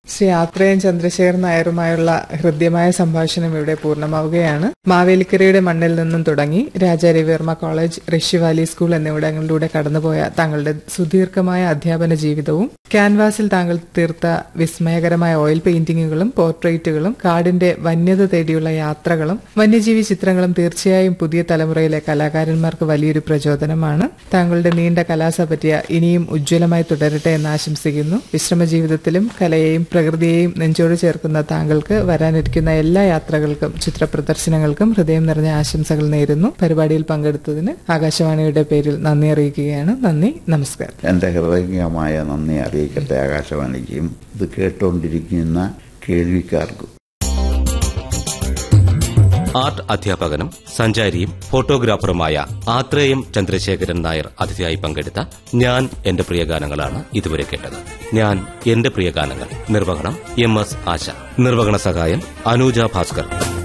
ശ്രീ ആത്രേയൻ ചന്ദ്രശേഖർ നായരുമായുള്ള ഹൃദ്യമായ സംഭാഷണം ഇവിടെ പൂർണ്ണമാവുകയാണ് മാവേലിക്കരയുടെ മണ്ണിൽ നിന്നും തുടങ്ങി Raja Ravivarma college Rishi valley school എന്നിവിടങ്ങളിലൂടെ കടന്നുപോയ താങ്കളുടെ സുദീർഘമായ അധ്യാപന ജീവിതവും ക്യാൻവാസിൽ താങ്കൾ തീർത്ത വിസ്മയകരമായ ഓയിൽ പെയിന്റിങ്ങുകളും പോർട്രേറ്റുകളും കാടിന്റെ വന്യത തേടിയുള്ള യാത്രകളും വന്യജീവി ചിത്രങ്ങളും തീർച്ചയായും പുതിയ തലമുറയിലെ കലാകാരന്മാർക്ക് വലിയൊരു പ്രചോദനമാണ് താങ്കളുടെ നീണ്ട കലാസപര്യ ഇനിയും ഉജ്ജ്വലമായി തുടരട്ടെ എന്ന് ആശംസിക്കുന്നു വിശ്രമ ജീവിതത്തിലും കലയെയും പ്രകൃതിയെയും നെഞ്ചോട് ചേർക്കുന്ന താങ്കൾക്ക് വരാനിരിക്കുന്ന എല്ലാ യാത്രകൾക്കും ചിത്ര പ്രദർശനങ്ങൾക്കും ഹൃദയം നിറഞ്ഞ ആശംസകൾ നേരുന്നു പരിപാടിയിൽ പങ്കെടുത്തതിന് ആകാശവാണിയുടെ പേരിൽ നന്ദി അറിയിക്കുകയാണ് നന്ദി നമസ്കാരം എൻ്റെ ഹൃദയമായ നന്ദി അറിയിക്കട്ടെ ആകാശവാണിക്കും ഇത് കേട്ടുകൊണ്ടിരിക്കുന്ന കേൾവിക്കാർക്കും ആർട്ട് അധ്യാപകനും സഞ്ചാരിയും ഫോട്ടോഗ്രാഫറുമായ ആത്രേയം ചന്ദ്രശേഖരൻ നായർ അതിഥിയായി പങ്കെടുത്ത ഞാൻ എന്റെ പ്രിയ ഗാനങ്ങളാണ് ഇതുവരെ കേട്ടത് ഞാൻ എന്റെ പ്രിയ ഗാനങ്ങൾ നിർവഹണം എം എസ് ആശ നിർവഹണ സഹായം അനൂജ ഭാസ്കർ